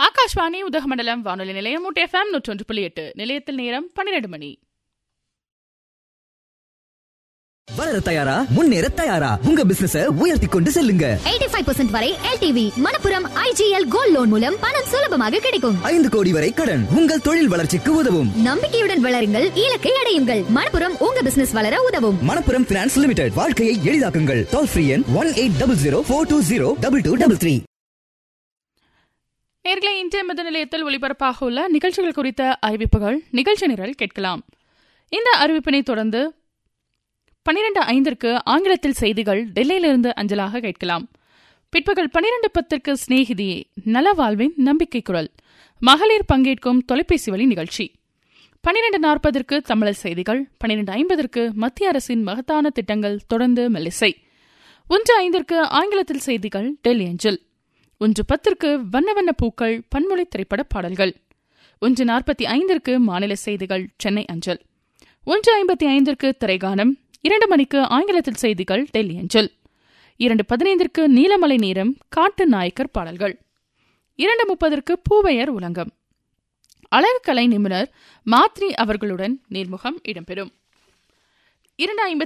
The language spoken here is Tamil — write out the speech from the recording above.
ஆகாஷ்வாணி உதகமண்டலம் வானொலி நிலையம் ஊட்டி எஃப்எம் நூற்றொன்று புள்ளி எட்டு நிலையத்தில் நேரம் பன்னிரண்டு மணி வளர தயாரா முன்னேற தயாரா உங்க பிசினஸ உயர்த்தி கொண்டு செல்லுங்க 85% வரை LTV Manappuram IGL gold loan மூலம் பணம் சுலபமாக கிடைக்கும் ஐந்து கோடி வரை கடன் உங்கள் தொழில் வளர்ச்சிக்கு உதவும் நம்பிக்கையுடன் வளருங்கள் இலக்கை அடையுங்கள் மணப்புரம் உங்க பிசினஸ் வளர உதவும் மணப்புரம் பினான்ஸ் லிமிடெட் வாழ்க்கையை எளிதாக்குங்கள் டோல் ஃப்ரீ எண் one eight double zero four two zero double two double three நேர்களை இன்றைய மத நிலையத்தில் ஒளிபரப்பாக உள்ள நிகழ்ச்சிகள் குறித்த அறிவிப்புகள் நிகழ்ச்சி நிரல் கேட்கலாம் இந்த அறிவிப்பினை தொடர்ந்து பனிரெண்டு ஐந்திற்கு ஆங்கிலத்தில் செய்திகள் டெல்லியிலிருந்து அஞ்சலாக கேட்கலாம் பிற்பகல் பனிரெண்டு பத்திற்கு சிநேகிதி நலவாழ்வின் நம்பிக்கை குரல் மகளிர் பங்கேற்கும் தொலைபேசி வழி நிகழ்ச்சி பனிரெண்டு நாற்பதற்கு தமிழர் செய்திகள் பனிரெண்டு ஐம்பதற்கு மத்திய அரசின் மகத்தான திட்டங்கள் தொடர்ந்து மெல்லிசை ஒன்று ஐந்திற்கு ஆங்கிலத்தில் செய்திகள் டெல்லி அஞ்சல் ஒன்று பத்திற்கு வண்ண வண்ண பூக்கள் பன்மொழி திரைப்பட பாடல்கள் ஒன்று நாற்பத்தி ஐந்திற்கு மாநில செய்திகள் சென்னை அஞ்சல் ஒன்று ஐம்பத்தி ஐந்திற்கு திரைகானம் இரண்டு மணிக்கு ஆங்கிலத்தில் செய்திகள் டெல்லி அஞ்சல் இரண்டு பதினைந்திற்கு நீலமலை நேரம் காட்டு நாயக்கர் பாடல்கள் இரண்டு முப்பதற்கு பூவையர் உலகம் அழகுக்கலை நிபுணர் மாத்ரி அவர்களுடன் நேர்முகம் இடம்பெறும் இரண்டு ஐம்பத்தி